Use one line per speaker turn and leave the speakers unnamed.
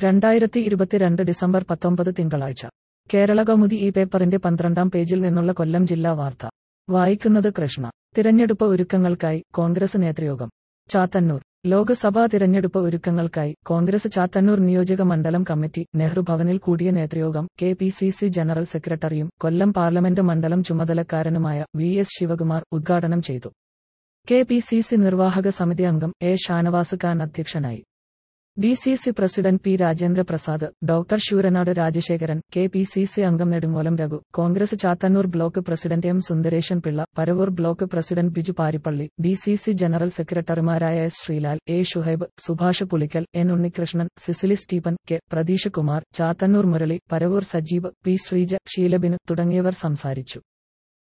രണ്ടായിരത്തി ഇരുപത്തിരണ്ട് ഡിസംബർ പത്തൊമ്പത് തിങ്കളാഴ്ച കേരള കൗമുദി ഈ പേപ്പറിന്റെ പന്ത്രണ്ടാം പേജിൽ നിന്നുള്ള കൊല്ലം ജില്ലാ വാർത്ത വായിക്കുന്നത് കൃഷ്ണ തിരഞ്ഞെടുപ്പ് ഒരുക്കങ്ങൾക്കായി കോൺഗ്രസ് നേതൃയോഗം ചാത്തന്നൂർ ലോക്സഭാ തിരഞ്ഞെടുപ്പ് ഒരുക്കങ്ങൾക്കായി കോൺഗ്രസ് ചാത്തന്നൂർ നിയോജക മണ്ഡലം കമ്മിറ്റി നെഹ്റു ഭവനിൽ കൂടിയ നേതൃയോഗം K P C C general സെക്രട്ടറിയും കൊല്ലം പാർലമെന്റ് മണ്ഡലം ചുമതലക്കാരനുമായ വി എസ് ശിവകുമാർ ഉദ്ഘാടനം ചെയ്തു കെ പി സി സി നിർവാഹക സമിതി അംഗം എ ഷാനവാസ് ഖാൻ അധ്യക്ഷനായി D C C president P Rajendra Prasad doctor Sooranad Rajasekharan K P C C അംഗം Nedungolam Raghu Congress Chathannoor block president M Sundaresan Pillai Paravoor block president Biju Parippally D C C general സെക്രട്ടറിമാരായ S Sreelal A Shuhaib Subhash Pulikkal N Unnikrishnan Cicily Stephen K Pratheesh Kumar Chathannoor Murali Paravoor Sajeev P Sreeja ഷീലബിന് തുടങ്ങിയവർ സംസാരിച്ചു